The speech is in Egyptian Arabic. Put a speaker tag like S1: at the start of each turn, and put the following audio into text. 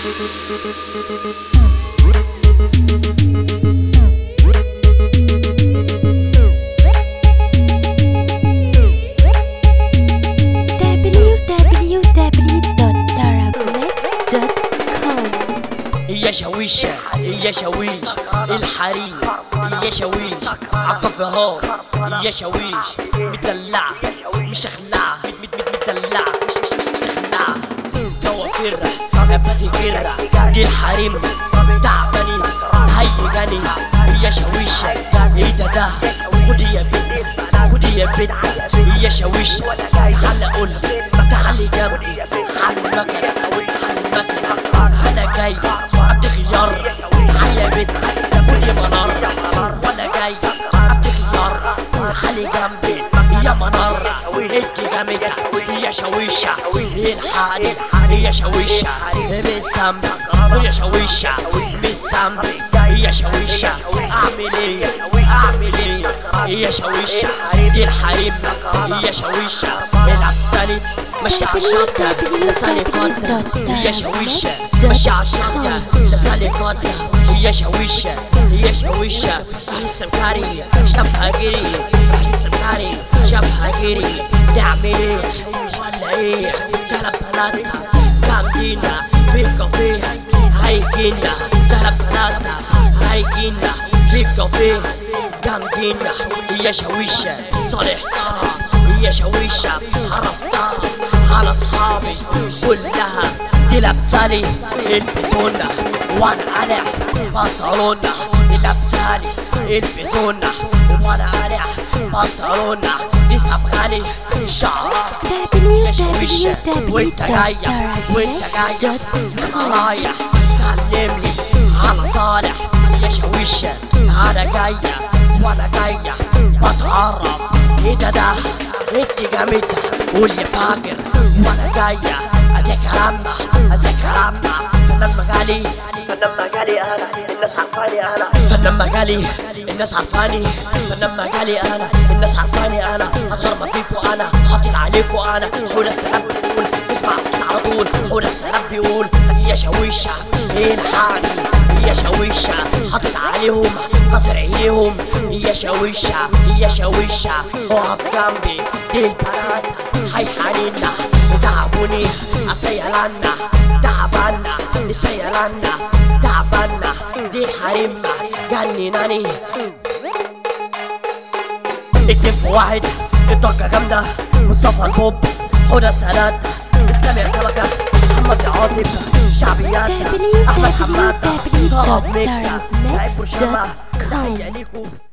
S1: www.tarabnex.com
S2: يا شاويشة يا شاويش الحريم يا شاويش عالكافيهات يا شاويش مدلعة مش اخلعة مد مد مدلعة مش مش مش اخلعة كوافرة ابتي كرة دي الحريم تعبانين هيجاني يا شاويشة ايه ده ده ودي يا بنت ودي يا بنت يا شاويشة تعالى قول تعالي جنبي على المكنة على المكنة انا جاي عبد خيار تعالى يا بنت ودي منار وانا جاي عبد خيار تعالي جنبي يا منار انت جامدة يا شاويشة الحقني يا شاويشة مش ذنبك يا شاويشة مش ذنبك يا شاويشة اعمل ايه اعمل ايه يا شاويشة دي الحريم يا شاويشة العبساني ماشي عالشطة لساني قطة يا شاويشة ماشي عالشطة لساني قطة يا شاويشة يا شاويشة احس مكاري شافها جري احس مكاري شافها جري نعمل ايه ولا ايه تلات بناتها جامدينا في الكافيه هيجينا تلات بناتها هيجينا في الكافيه جامدينا يا شاويشة صالح طه يا شاويشة عرفتها على اصحابي كلها دي لابسالي البسونا وانا قلع بنطلونا دي لابسالي البسونا وانا قلع بنطلونا دي صبغالي شعرها يا شاويشة وانت جاية وانت جاية
S1: www.tarabnex.com
S2: رايح سلم لي على صالح يا شاويشة انا جاية وانا جاية بتعرف ايه ده ده انت جامدة قول يا فاجر وانا جاية اذاكر عنا اذاكر عنا فنان مجالي فنان مجالي انا الناس عارفاني انا فنان مجالي الناس عارفاني فنان مجالي انا الناس عارفاني انا اصغر ما فيكوا انا حاطط عليكوا انا قول السلام بيقول اسمع على طول قول السلام بيقول يا شاويشة ايه الحاجة يا شاويشة حاطط عليهم كسر عينيهم يا شاويشة يا شاويشة اقف جنبي دي البنات هيحنينا وتعبوني اسيلنا تعبنا اسيلنا تعبنا دي حريمنا جنناني اتنين في واحد الضجة جامدة مصطفى البوب حدى السادات اسلام يا سمكة محمد يا عاطف شعبيات احمد حماد طه ميكسة سعيد برشامة
S1: www.tarabnex.com
S2: تحية ليكم